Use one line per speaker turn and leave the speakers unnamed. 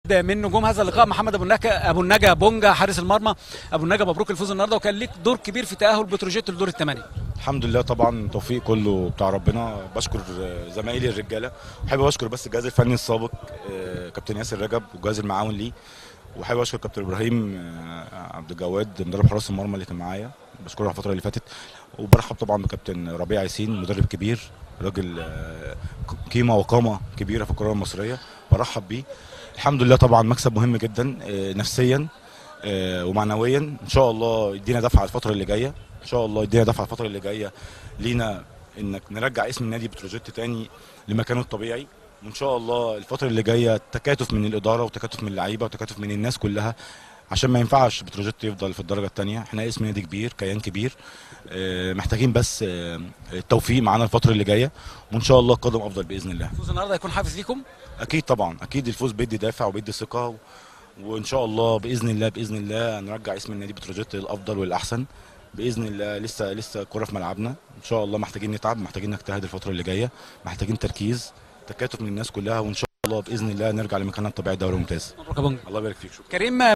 من نجوم هذا اللقاء محمد ابو النجا ابو النجا بونجا حارس المرمى ابو النجا مبروك الفوز النهارده وكان ليك دور كبير في تاهل بتروجيت لدور الثمانيه
الحمد لله طبعا توفيق كله بتاع ربنا بشكر زمايلي الرجاله وحابب اشكر بس الجهاز الفني السابق آه، كابتن ياسر رجب والجهاز المعاون ليه وحابب اشكر كابتن ابراهيم آه، عبد الجواد مدرب حراس المرمى اللي كان معايا بشكره الفتره اللي فاتت وبرحب طبعا بكابتن ربيع ياسين مدرب كبير راجل آه، قيمه وقامه كبيره في الكره المصريه برحب بيه الحمد لله طبعا مكسب مهم جدا آه، نفسيا آه، ومعنويا ان شاء الله يدينا دفعه الفتره اللي جايه ان شاء الله يدينا دفعه الفتره اللي جايه لينا انك نرجع اسم النادي بتروجيت تاني لمكانه الطبيعي وان شاء الله الفتره اللي جايه تكاتف من الاداره وتكاتف من اللعيبه وتكاتف من الناس كلها عشان ما ينفعش بتروجيت يفضل في الدرجه الثانيه احنا اسم نادي كبير كيان كبير آه، محتاجين بس آه، التوفيق معانا الفتره اللي جايه وان شاء الله القادم افضل باذن الله
الفوز النهارده هيكون حافز ليكم
اكيد طبعا اكيد الفوز بيدي دافع وبيدي ثقه و... وان شاء الله باذن الله باذن الله نرجع اسم النادي بتروجيت للافضل والاحسن باذن الله لسه لسه الكوره في ملعبنا ان شاء الله محتاجين نتعب محتاجين نجتهد الفتره اللي جايه محتاجين تركيز تكاتف من الناس كلها وان شاء الله باذن الله نرجع لمكاننا الطبيعي الدوري الممتاز
مبروك يا بونجا
الله يبارك فيك شكرا
كريم